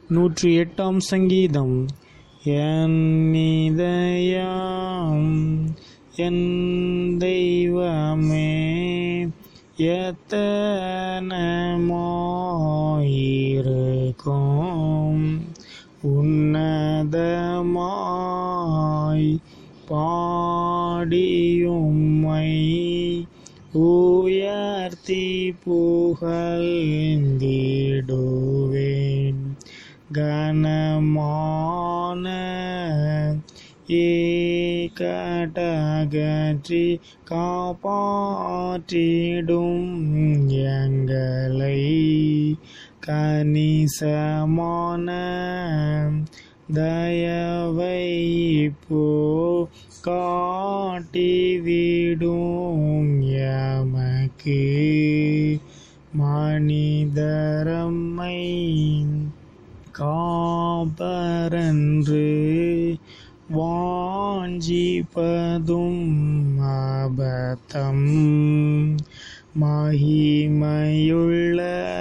நூற்றி எட்டாம் சங்கீதம் என் இதயம் என் தெய்வமே எத்தனமாயிருக்கும் உன்னதமாய் பாடியும்மை உயர்த்தி புகழ்ந்திடுவேன் கனமான ஏகடகற்றி காப்பாற்றிடும் எங்களை கணிசமான தயவை இப்போ காட்டிவிடும் எமக்கு மனிதரம்மை காப்பரன்று வாஞ்சிப்பதும் அபத்தம் மகிமையுள்ள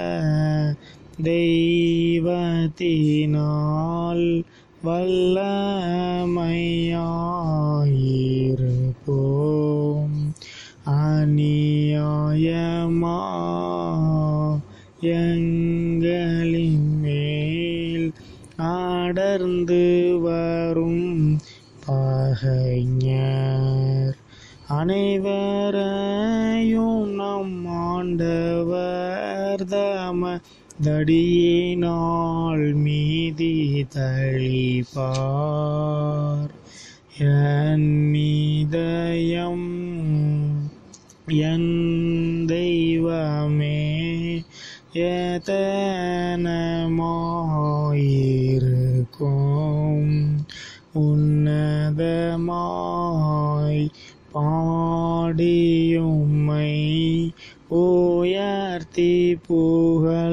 தெய்வத்தினால் வல்லமையாயிருப்போம் அநியாயமா எங்களின் மேல் அடர்ந்து வரும் பகைஞர் அனைவரையும் நம் ஆண்டவர் தம தடியினால் மீதி தழிப்பார் என் இதயம் என் தெய்வமே ஏதனமாயிருக்கும் உன்னதமாய் பாடியும்மை உயர்த்தி புகழ்ந்திடுவேன்